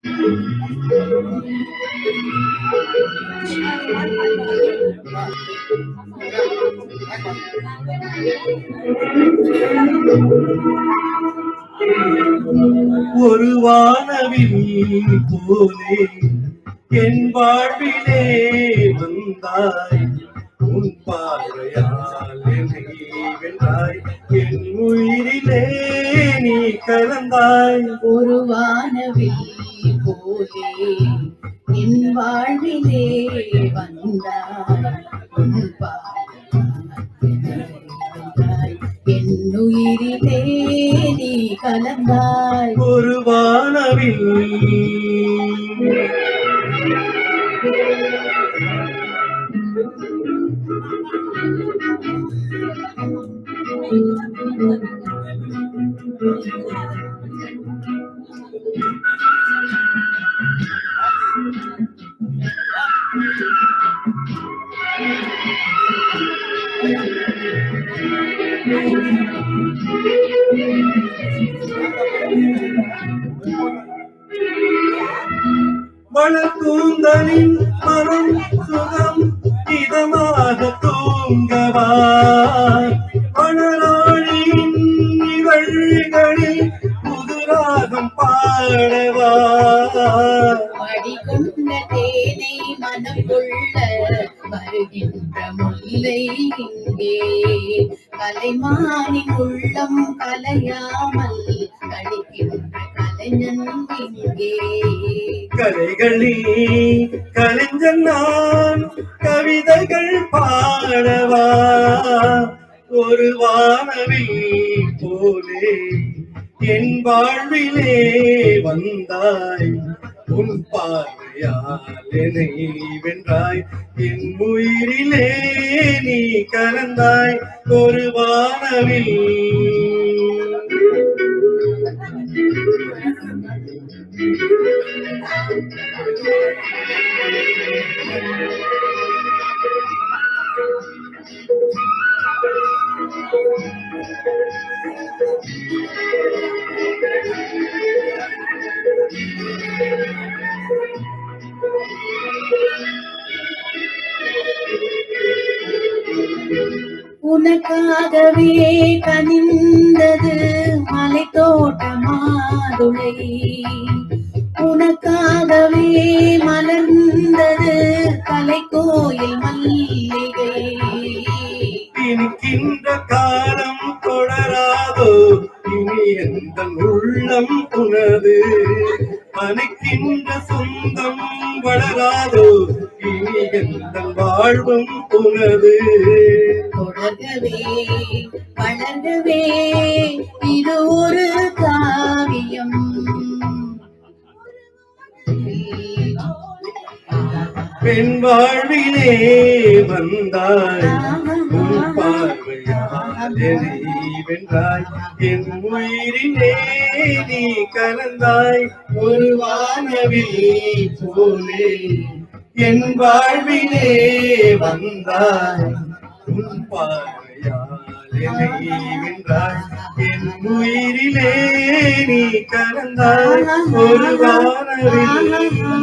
ஒரு வானவில் போலே என் வாழ்விலே வந்தாய் உன் பார்வையால் என்னை வென்றாய் என் உயிரிலே நீ கலந்தாய் ஒரு வானவில் போலே என் வாழ்விலே வந்தாய் உன் பார்வையாய் என் உயிரிலே நீ கலந்தாய் ஒரு வானவில் வளர்த்தூந்தலின் மனம் சுகம் இதமாக தூங்கவா மணலாழியின் இவள்களில் புதுராகம் பாடவா மடிகொண்ட தேனை மனம் கொள்ள வருகின்ற முல்லை இங்கே கலைமானின் உள்ளம் கலையாமல் கழிக்கின்ற கலைஞன் இங்கே கலைகளில் கலைஞன் நான் கவிதைகள் பாடவா ஒரு வானவில் போலே என் வாழ்விலே வந்தாய் உன் பார்வையால் என்னை வென்றாய் என் உயிரிலே நீ கலந்தாய் ஒரு வானவில் உனக்காகவே கனிந்தது மலை தோட்ட மாதுளை உனக்காகவே மலர்ந்தது கலை கோயில் மல்லிகை இனிக்கின்ற காலம் தொடராதோ இனி எந்த உள்ளம் உனது மனைக்கின்ற சொந்தம் வளராதோ இனி எந்த வாழ்வும் உனது தொடர்கவே வளர்கவே இது ஒரு காவியம் பெண் வாழ்விலே வந்தாய் உன் பார்வையால் என்னை வென்றாய் என் உயிரிலே நீ கலந்தாய் ஒரு வானவில் போலே என் வாழ்விலே வந்தாய் உன் பார்வையால் என்னை வென்றாய் என் உயிரிலே நீ கலந்தாய் ஒரு வானவில்